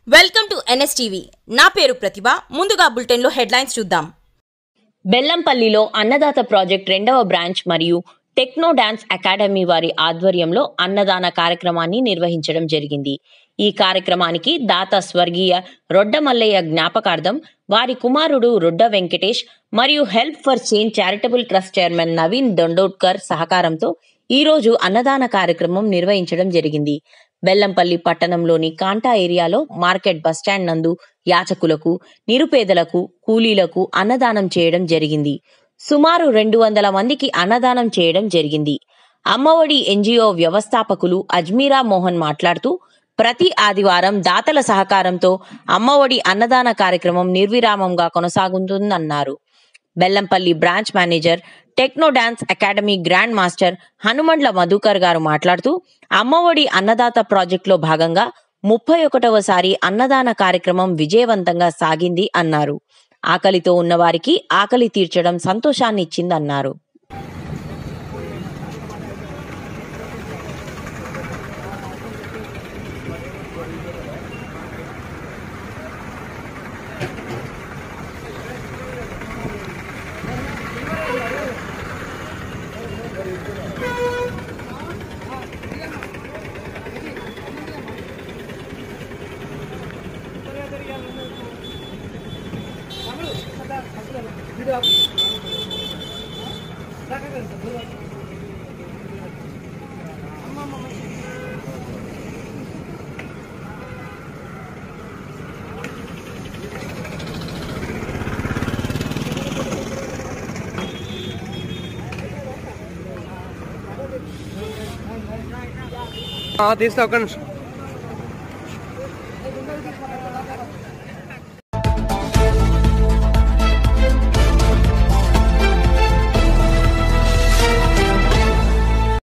welcome to NSTV నా పేరు ప్రతిభ ముందుగా బులెటిన్లో హెడ్లైన్స్ చూద్దాం బెల్లంపల్లిలో అన్నదాత ప్రాజెక్ట్ రెండవ బ్రాంచ్ మరియు టెక్నో డాన్స్ అకాడమీ వారి ఆధ్వర్యంలో అన్నదాన కార్యక్రమాన్ని నిర్వహించడం జరిగింది ఈ కార్యక్రమానికి దాత స్వర్గీయ రొడ్డ మల్లయ్య జ్ఞాపకార్థం వారి కుమారుడు రొడ్డ వెంకటేష్ మరియు help for change charitable trust chairman Naveen Dondodkar సహకారంతో ఈ రోజు అన్నదాన కార్యక్రమం నిర్వహించడం జరిగింది బెల్లంపల్లి పట్టణంలోని కాంటా ఏరియాలో మార్కెట్ బస్టాండ్ నందు యాచకులకు నిరుపేదలకు కూలీలకు అన్నదానం చేయడం జరిగింది సుమారు రెండు వందల మందికి అన్నదానం చేయడం జరిగింది అమ్మఒడి ఎన్జిఓ వ్యవస్థాపకులు అజ్మీరా మోహన్ మాట్లాడుతూ ప్రతి ఆదివారం దాతల సహకారంతో అమ్మఒడి అన్నదాన కార్యక్రమం నిర్విరామంగా కొనసాగుతుందన్నారు Bellampalli branch manager techno dance academy grand master Hanumandla Madhukar garu మాట్లాడుతూ అమ్మఒడి అన్నదాత ప్రాజెక్టులో భాగంగా ముప్పై ఒకటవసారి అన్నదాన కార్యక్రమం విజయవంతంగా సాగింది అన్నారు ఆకలితో ఉన్నవారికి ఆకలి తీర్చడం సంతోషాన్ని ఇచ్చిందన్నారు తీస్తా ఒక్క నిమిషం